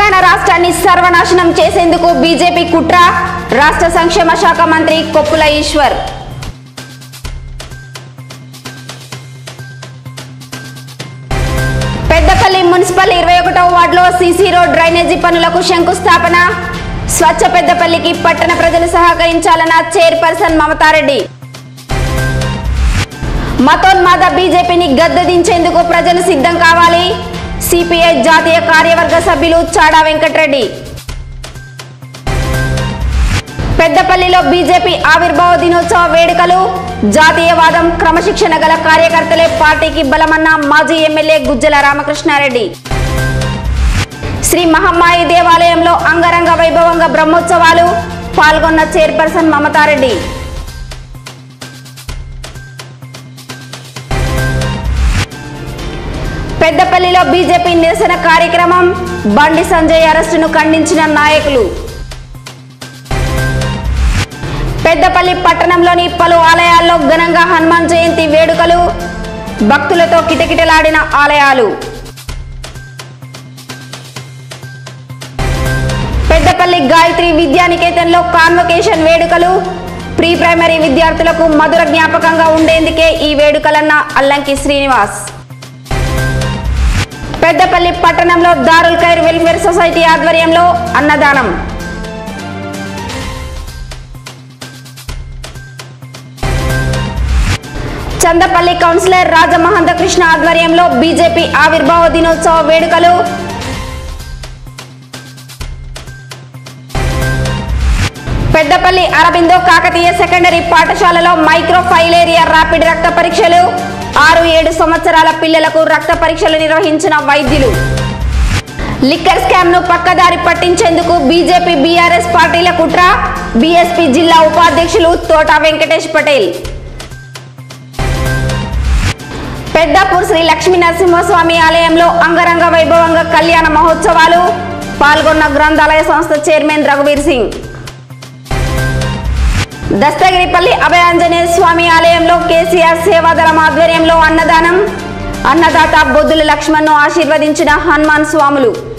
తెలంగాణ రాష్ట్రాన్ని సర్వనాశనం చేసేందుకు బీజేపీ కుట్ర రాష్ట్ర సంక్షేమ శాఖ మంత్రి కొప్పుల ఈశ్వర్ పెద్దపల్లి మున్సిపల్ ఇరవై ఒకటవ వార్డులో సీసీ రోడ్ డ్రైనేజీ పనులకు శంకుస్థాపన స్వచ్ఛ పెద్దపల్లికి పట్టణ ప్రజలు సహకరించాలన్న చైర్పర్సన్ మమతారెడ్డి మతోన్మాద బీజేపీని గద్దెదించేందుకు ప్రజలు సిద్ధం కావాలి సిపిఐ జాతీయ కార్యవర్గ సభ్యులు చాడా వెంకటరెడ్డి పెద్దపల్లిలో బీజేపీ ఆవిర్భావ దినోత్సవ వేడుకలు జాతీయవాదం క్రమశిక్షణ గల కార్యకర్తలే పార్టీకి బలమన్న మాజీ ఎమ్మెల్యే గుజ్జల రామకృష్ణారెడ్డి శ్రీ మహమ్మాయి దేవాలయంలో అంగరంగ వైభవంగా బ్రహ్మోత్సవాలు పాల్గొన్న చైర్పర్సన్ మమతారెడ్డి పెద్దపల్లిలో బీజేపీ నిరసన కార్యక్రమం బండి సంజయ్ అరెస్టును ఖండించిన నాయకులు పెద్దపల్లి పట్టణంలోని పలు ఆలయాల్లో ఘనంగా హనుమాన్ జయంతి వేడుకలు భక్తులతో కిటకిటలాడిన ఆలయాలు పెద్దపల్లి గాయత్రి విద్యానికేతన్లో కాన్వకేషన్ వేడుకలు ప్రీ ప్రైమరీ విద్యార్థులకు మధుర జ్ఞాపకంగా ఉండేందుకే ఈ వేడుకలన్న అల్లంకి శ్రీనివాస్ పెద్దపల్లి పట్టణంలో దారుల్ ఖైర్ వెల్ఫేర్ సొసైటీ ఆధ్వర్యంలో అన్నదానం చందపల్లి కౌన్సిలర్ రాజమహంత కృష్ణ ఆధ్వర్యంలో బీజేపీ ఆవిర్భావ దినోత్సవ వేడుకలు పెద్దపల్లి అరబిందో కాకతీయ సెకండరీ పాఠశాలలో మైక్రో ఫైలేరియా ర్యాపిడ్ రక్త పరీక్షలు ఆరు ఏడు సంవత్సరాల పిల్లలకు రక్త పరీక్షలు నిర్వహించిన వైద్యులు లిక్కర్ స్కామ్ ను పక్కదారి పట్టించేందుకు బీజేపీ బీఆర్ఎస్ పార్టీల కుట్ర బీఎస్పీ జిల్లా ఉపాధ్యక్షులు తోటా వెంకటేష్ పటేల్ పెద్దాపూర్ శ్రీ లక్ష్మీ నరసింహస్వామి ఆలయంలో అంగరంగ వైభవంగా కళ్యాణ మహోత్సవాలు పాల్గొన్న గ్రంథాలయ సంస్థ చైర్మన్ రఘువీర్ సింగ్ దస్తగిరిపల్లి అభయాంజనేయ స్వామి ఆలయంలో కేసీఆర్ సేవాదళం ఆధ్వర్యంలో అన్నదానం అన్నదాత బొద్దుల లక్ష్మణ్ను ఆశీర్వదించిన హనుమాన్ స్వాములు